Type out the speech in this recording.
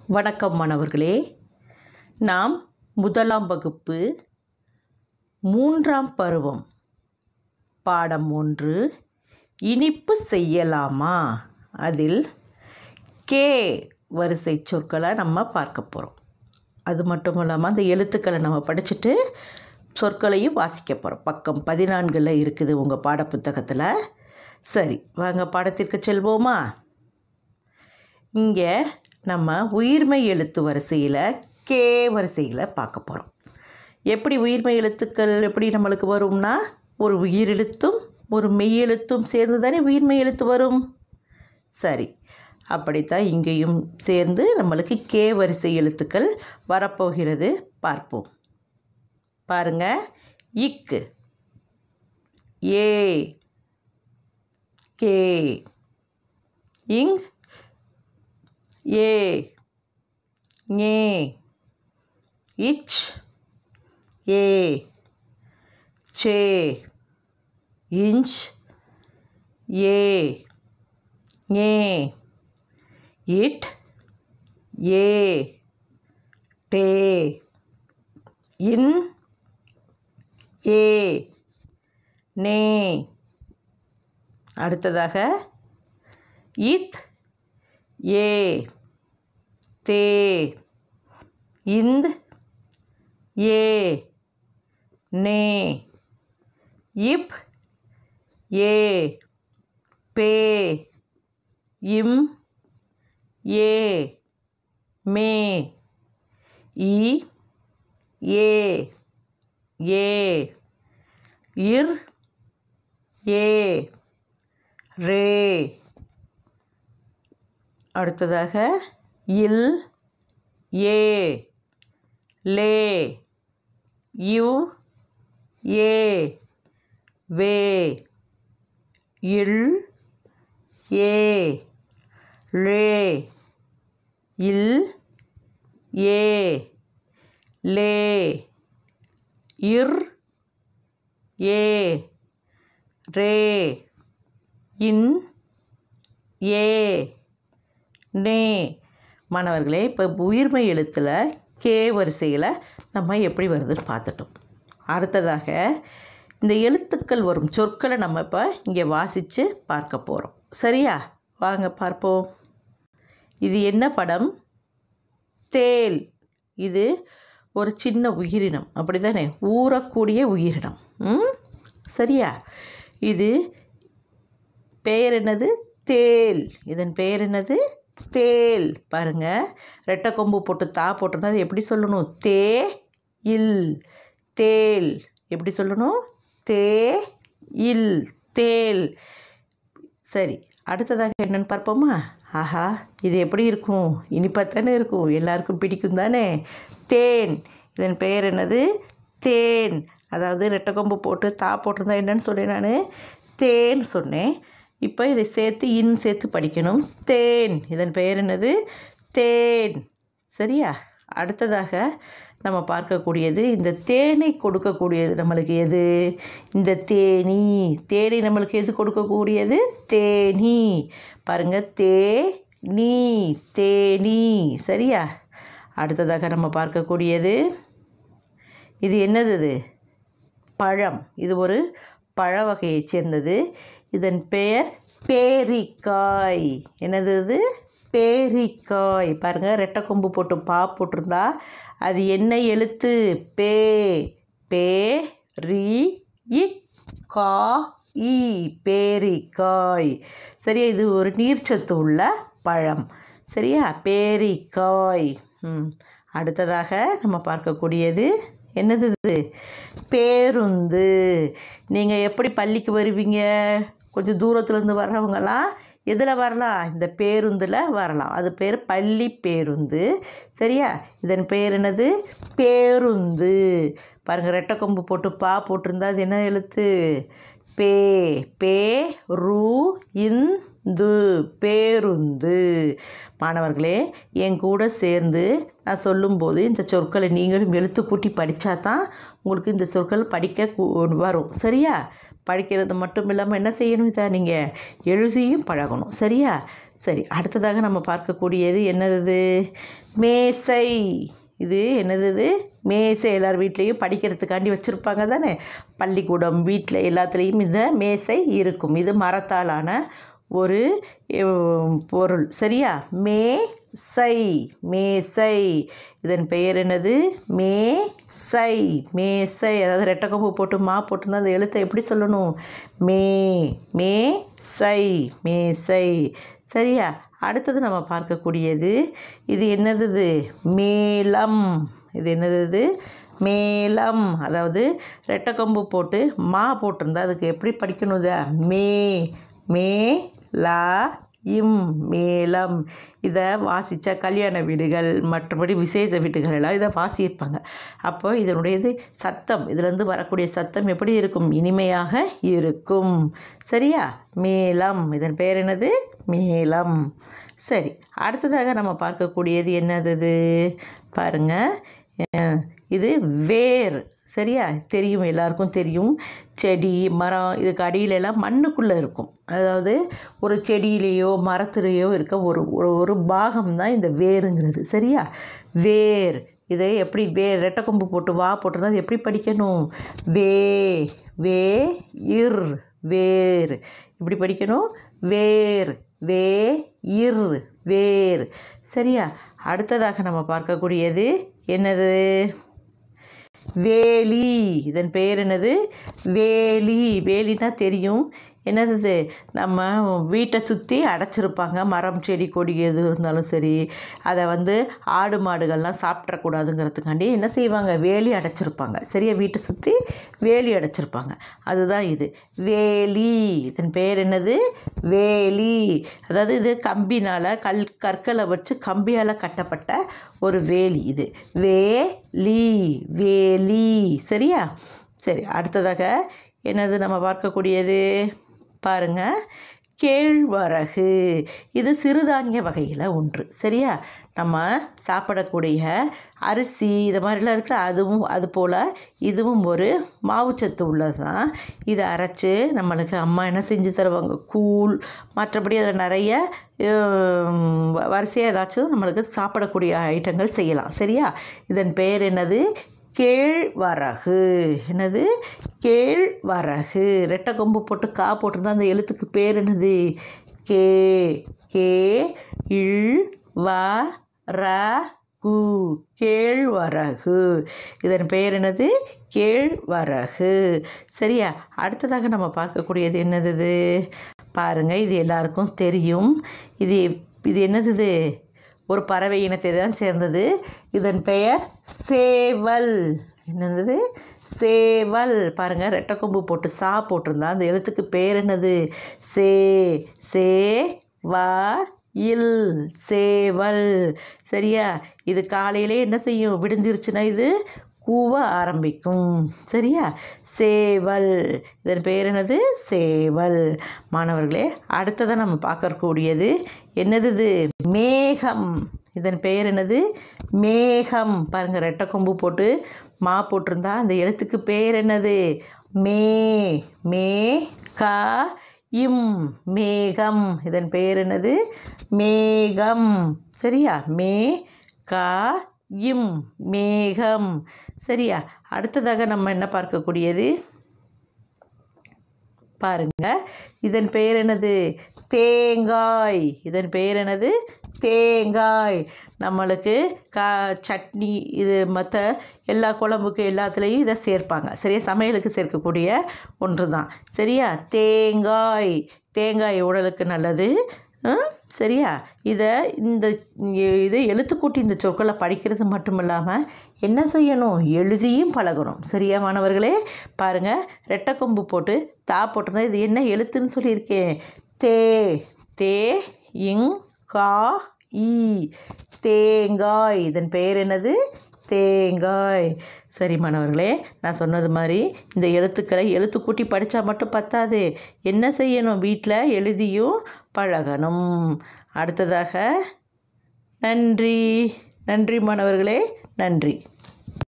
வணக்கம் மாணவர்களே நாம் முதலாம் வகுப்பு மூன்றாம் பருவம் பாடம் ஒன்று இனிப்பு செய்யலாமா அதில் கே வரிசை சொற்களை நம்ம பார்க்க போகிறோம் அது மட்டும் இல்லாமல் அந்த எழுத்துக்களை நம்ம படிச்சுட்டு சொற்களையும் வாசிக்க போகிறோம் பக்கம் பதினான்கில் இருக்குது உங்கள் பாடப்புத்தகத்தில் சரி வாங்க பாடத்திற்கு செல்வோமா இங்கே நம்ம உயிர்மெய் எழுத்து வரிசையில் கே வரிசையில் பார்க்க போகிறோம் எப்படி உயிர்மெய் எழுத்துக்கள் எப்படி நம்மளுக்கு வரும்னா ஒரு உயிரெழுத்தும் ஒரு மெய்யெழுத்தும் சேர்ந்து தானே உயிர்மெய் எழுத்து வரும் சரி அப்படித்தான் இங்கேயும் சேர்ந்து நம்மளுக்கு கே வரிசை எழுத்துக்கள் வரப்போகிறது பார்ப்போம் பாருங்க இக்கு ஏ கே இங் ஏ ஞே இச் ஏ சே இஞ்ச் ஏ ஞே இட் ஏ டே இன் ஏ நே அடுத்ததாக இத் ஏ தே இந்த் ஏ நே இப் ஏ பே இம் ஏ மே இ ஏ ஏ இர் ஏ ரே அடுத்ததாக இல் ஏ லே யு ஏ வே இல் ஏ ரே இல் ஏ லே இர் ஏ ரே இன் ஏ நே மாணவர்களே இப்போ உயிர்மை எழுத்தில் கே வரிசையில் நம்ம எப்படி வருதுன்னு பார்த்துட்டோம் அடுத்ததாக இந்த எழுத்துக்கள் வரும் சொற்களை நம்ம இப்போ இங்கே வாசித்து பார்க்க போகிறோம் சரியா வாங்க பார்ப்போம் இது என்ன படம் தேல் இது ஒரு சின்ன உயிரினம் அப்படி தானே ஊறக்கூடிய உயிரினம் ம் சரியா இது பெயர் என்னது தேல் இதன் பெயர் என்னது தேல் பாருங்க ரெட்டை கொம்பு போட்டு தா போட்டிருந்தா அது எப்படி சொல்லணும் தே இல் தேல் எப்படி சொல்லணும் தே இல் தேல் சரி அடுத்ததாக என்னென்னு பார்ப்போமா ஆஹா இது எப்படி இருக்கும் இனிப்பாத்தானே இருக்கும் எல்லாருக்கும் பிடிக்கும் தானே தேன் இதன் பெயர் என்னது தேன் அதாவது ரெட்டை கொம்பு போட்டு தா போட்டிருந்தா என்னன்னு சொன்னேன் நான் தேன் சொன்னேன் இப்போ இதை சேர்த்து இன் சேர்த்து படிக்கணும் தேன் இதன் பெயர் என்னது தேன் சரியா அடுத்ததாக நம்ம பார்க்கக்கூடியது இந்த தேனை கொடுக்கக்கூடியது நம்மளுக்கு எது இந்த தேனி தேனி நம்மளுக்கு எது கொடுக்கக்கூடியது தேனி பாருங்கள் தே நீ தேனி சரியா அடுத்ததாக நம்ம பார்க்கக்கூடியது இது என்னது இது பழம் இது ஒரு பழ வகையைச் சேர்ந்தது இதன் பெயர் பேரிக்காய் என்னது இது பேரிக்காய் பாருங்கள் ரெட்டை கொம்பு போட்டு பா போட்டிருந்தா அது என்ன எழுத்து பே பே ரி இ கா இ பேரிக்காய் சரியா இது ஒரு நீர்ச்சத்து உள்ள பழம் சரியா பேரிக்காய் ம் அடுத்ததாக நம்ம பார்க்கக்கூடியது என்னது இது பேருந்து நீங்கள் எப்படி பள்ளிக்கு வருவீங்க கொஞ்சம் தூரத்துலேருந்து வர்றவங்களாம் எதில் வரலாம் இந்த பேருந்தில் வரலாம் அது பேர் பள்ளி பேருந்து சரியா இதன் பெயர் என்னது பேருந்து பாருங்கள் ரெட்டை கொம்பு போட்டு பா போட்டிருந்தா அது என்ன எழுத்து பே பே ரு இந்து பேருந்து மாணவர்களே என் கூட சேர்ந்து நான் சொல்லும்போது இந்த சொற்களை நீங்களும் எழுத்து கூட்டி படித்தா தான் உங்களுக்கு இந்த சொற்கள் படிக்க கூ- வரும் சரியா படிக்கிறது மட்டும் இல்லாமல் என்ன செய்யணும் இதை நீங்கள் எழுதியும் பழகணும் சரியா சரி அடுத்ததாக நம்ம பார்க்கக்கூடியது என்னது மேசை இது என்னது இது மேசை எல்லார் வீட்லேயும் படிக்கிறதுக்காண்டி வச்சுருப்பாங்க தானே பள்ளிக்கூடம் வீட்டில் எல்லாத்துலேயும் இந்த மேசை இருக்கும் இது மரத்தாலான ஒரு அஹ், பொருள் சரியா மேசை மேசை இதன் பெயர் என்னது மேசை மேசை அதாவது ரெட்டக்கொம்பு போட்டு மா போட்டுருந்தா அந்த எழுத்தை எப்படி சொல்லணும் மே மே சை மேசை சரியா அடுத்தது நம்ம பார்க்கக்கூடியது இது என்னது இது மேளம் இது என்னது இது மேளம் அதாவது ரெட்டக்கொம்பு போட்டு மா போட்டிருந்தா அதுக்கு எப்படி படிக்கணும் இதை மே மே லா இம் மேளம் இதை வாசித்த கல்யாண வீடுகள் மற்றபடி விசேஷ வீடுகள் எல்லாம் இதை வாசியிருப்பாங்க அப்போ இதனுடையது சத்தம் இதுலேருந்து வரக்கூடிய சத்தம் எப்படி இருக்கும் இனிமையாக இருக்கும் சரியா மேளம் இதன் பெயர் என்னது மேளம் சரி அடுத்ததாக நம்ம பார்க்கக்கூடியது என்னது இது பாருங்க அஹ், இது வேர் சரியா தெரியும் எல்லாருக்கும் தெரியும் செடி மரம் இதுக்கு அடியில எல்லாம் மண்ணுக்குள்ளே இருக்கும் அதாவது ஒரு செடியிலேயோ மரத்துலேயோ இருக்க ஒரு ஒரு ஒரு பாகம் தான் இந்த வேருங்கிறது சரியா வேர் இதை எப்படி வேர் ரெட்டைக்கொம்பு போட்டு வா போட்டிருந்தா அது எப்படி படிக்கணும் வே வே இர் வேர் இப்படி படிக்கணும் வேர் வே இர் வேர் சரியா அடுத்ததாக நம்ம பார்க்கக்கூடியது என்னது வேலி இதன் பெயர் என்னது வேலி வேலினா தெரியும் என்னது இது? நம்ம வீட்டை சுற்றி அடைச்சிருப்பாங்க மரம் செடி கொடி எது இருந்தாலும் சரி அதை வந்து ஆடு மாடுகள்லாம் சாப்பிட்றக்கூடாதுங்கிறதுக்காண்டி என்ன செய்வாங்க வேலி அடைச்சிருப்பாங்க சரியா வீட்டை சுற்றி வேலி அடைச்சிருப்பாங்க அதுதான் இது வேலி இதன் பெயர் என்னது வேலி அதாவது இது கம்பினால் கல் கற்களை வச்சு கம்பியால் கட்டப்பட்ட ஒரு வேலி இது வேலி வேலி சரியா சரி அடுத்ததாக என்னது நம்ம பார்க்கக்கூடியது பாருங்க கேழ்வரகு இது சிறுதானிய வகையில் ஒன்று சரியா நம்ம சாப்பிடக்கூடிய அரிசி இது மாதிரிலாம் இருக்கிற அதுவும் அது போல் இதுவும் ஒரு மாவுச்சத்து உள்ளது தான் இதை அரைச்சி நம்மளுக்கு அம்மா என்ன செஞ்சு தருவாங்க கூழ் மற்றபடி அதில் நிறைய ஹம், வரிசையாக ஏதாச்சும் நம்மளுக்கு சாப்பிடக்கூடிய ஐட்டங்கள் செய்யலாம் சரியா இதன் பெயர் என்னது கேழ்வரகு என்னது கேழ்வரகு ரெட்டை கொம்பு போட்டு கா போட்டிருந்தா அந்த எழுத்துக்கு பேர் என்னது கே கே இல் வ ர கு கேழ்வரகு இதன் பெயர் என்னது கேழ்வரகு சரியா அடுத்ததாக நம்ம பார்க்கக்கூடியது என்னது இது பாருங்க இது எல்லாருக்கும் தெரியும் இது இது என்னது இது ஒரு பறவை இனத்தை தான் சேர்ந்தது இதன் பெயர் சேவல் என்னது சேவல் பாருங்க ரெட்டைக்கொம்பு போட்டு சா போட்டிருந்தா அந்த எழுத்துக்கு பேர் என்னது சே சே வா இல் சேவல் சரியா இது காலையிலே என்ன செய்யும் விடிஞ்சிருச்சுன்னா இது கூவ ஆரம்பிக்கும் சரியா சேவல் இதன் பெயர் என்னது சேவல் மாணவர்களே அடுத்ததாக நம்ம பார்க்கக்கூடியது என்னது இது மேகம் இதன் பெயர் என்னது மேகம் பாருங்கள் ரெட்டை கொம்பு போட்டு மா போட்டிருந்தா அந்த எழுத்துக்கு பெயர் என்னது மே மே கா இம் மேகம் இதன் பெயர் என்னது மேகம் சரியா மே கா இம் மேகம் சரியா அடுத்ததாக நம்ம என்ன பார்க்கக்கூடியது பாருங்க இதன் பெயர் என்னது தேங்காய் இதன் பெயர் என்னது தேங்காய் நம்மளுக்கு கா சட்னி இது மற்ற எல்லா குழம்புக்கு எல்லாத்துலேயும் இதை சேர்ப்பாங்க சரியா சமையலுக்கு சேர்க்கக்கூடிய ஒன்று தான் சரியா தேங்காய் தேங்காய் உடலுக்கு நல்லது ஆ? சரியா இதை இந்த இது எழுத்துக்கூட்டி இந்த சொற்களை படிக்கிறது மட்டும் இல்லாமல் என்ன செய்யணும் எழுதியும் பழகணும் சரியா மாணவர்களே பாருங்கள் ரெட்டைக்கொம்பு போட்டு தா போட்டிருந்தா இது என்ன எழுத்துன்னு சொல்லியிருக்கேன் தே தே இங் கா ஈ தேங்காய் இதன் பெயர் என்னது தேங்காய் சரி மாணவர்களே நான் சொன்னது மாதிரி இந்த எழுத்துக்களை எழுத்து கூட்டி படித்தா மட்டும் பத்தாது என்ன செய்யணும் வீட்டில் எழுதியும் பழகணும் அடுத்ததாக நன்றி நன்றி மாணவர்களே நன்றி